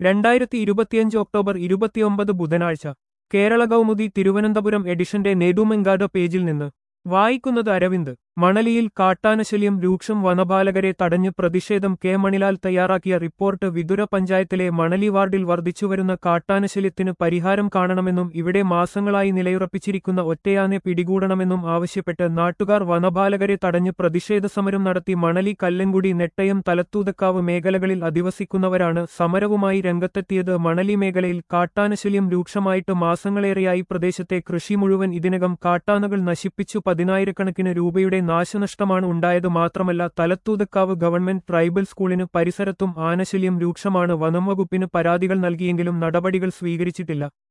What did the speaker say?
രണ്ടായിരത്തി ഇരുപത്തിയഞ്ച് ഒക്ടോബർ ഇരുപത്തിയൊമ്പത് ബുധനാഴ്ച കേരള കൗമുദി തിരുവനന്തപുരം എഡിഷന്റെ നെടുമെങ്കാട് പേജിൽ നിന്ന് വായിക്കുന്നത് അരവിന്ദ് മണലിയിൽ കാട്ടാനശല്യം രൂക്ഷം വനപാലകരെ തടഞ്ഞ് പ്രതിഷേധം കെ മണിലാൽ തയ്യാറാക്കിയ റിപ്പോർട്ട് വിതുര പഞ്ചായത്തിലെ മണലി വാർഡിൽ വർദ്ധിച്ചുവരുന്ന കാട്ടാനശല്യത്തിന് പരിഹാരം കാണണമെന്നും ഇവിടെ മാസങ്ങളായി നിലയുറപ്പിച്ചിരിക്കുന്ന ഒറ്റയാനെ പിടികൂടണമെന്നും ആവശ്യപ്പെട്ട് നാട്ടുകാർ വനപാലകരെ തടഞ്ഞ് പ്രതിഷേധ സമരം നടത്തി മണലി കല്ലൻകുടി നെട്ടയം തലത്തൂതക്കാവ് മേഖലകളിൽ അധിവസിക്കുന്നവരാണ് സമരവുമായി രംഗത്തെത്തിയത് മണലി മേഖലയിൽ കാട്ടാനശല്യം രൂക്ഷമായിട്ട് മാസങ്ങളേറെയായി പ്രദേശത്തെ കൃഷി മുഴുവൻ ഇതിനകം കാട്ടാനകൾ നശിപ്പിച്ചു പതിനായിരക്കണക്കിന് രൂപയുടെ നാശനഷ്ടമാണ് ഉണ്ടായത് മാത്രമല്ല തലത്തൂതക്കാവ് ഗവൺമെന്റ് ട്രൈബൽ സ്കൂളിന് പരിസരത്തും ആനശല്യം രൂക്ഷമാണ് വനം വകുപ്പിന് പരാതികൾ നൽകിയെങ്കിലും നടപടികൾ സ്വീകരിച്ചിട്ടില്ല